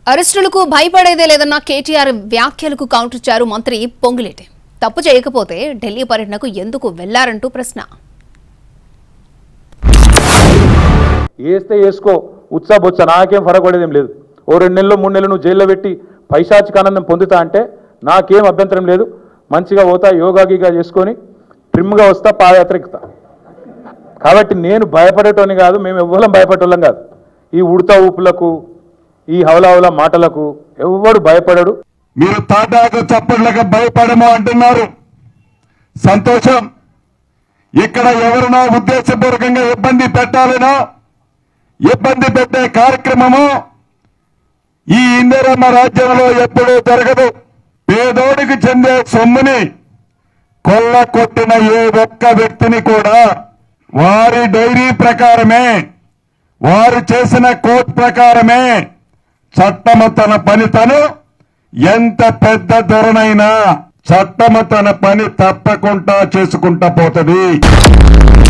అరెస్టులకు భయపడేదే లేదన్న కేటీఆర్ వ్యాఖ్యలకు కౌంటర్ ఇచ్చారు మంత్రి పొంగులేటి తప్పు చేయకపోతే ఢిల్లీ పర్యటనకు ఎందుకు వెళ్లారంటూ ప్రశ్న వేస్తే వేసుకో ఉత్సా బొచ్చ నాకేం ఫరక్ పడేదేం లేదు ఓ రెండు నెలలు మూడు నెలలు నువ్వు జైల్లో పెట్టి పైశాచిక ఆనందం పొందుతా అంటే నాకేం అభ్యంతరం లేదు మంచిగా పోతా యోగా గీగా చేసుకొని ట్రిమ్గా వస్తా పాదయాత్ర ఎక్కుతా కాబట్టి నేను భయపడేటోని కాదు మేము ఎవ్వరం భయపడేటోళ్ళం కాదు ఈ ఉడతా ఊపులకు ఈ హవలాహవల మాటలకు ఎవ్వడు భయపడడు మీరు తాటాకు చప్పట్లకు భయపడము అంటున్నారు సంతోషం ఇక్కడ ఎవరినో ఉద్దేశపూర్వకంగా ఇబ్బంది పెట్టాలనో ఇబ్బంది పెట్టే కార్యక్రమము ఈ ఇందిరమ్మ రాజ్యంలో ఎప్పుడూ జరగదు పేదోడికి చెందే సొమ్ముని కొల్ల కొట్టిన ఏ ఒక్క వ్యక్తిని కూడా వారి డైరీ ప్రకారమే వారు చేసిన కోర్టు ప్రకారమే చట్టము తన పని తను ఎంత పెద్ద ధోరణైనా చట్టము తన పని తప్పకుండా చేసుకుంటా పోతుంది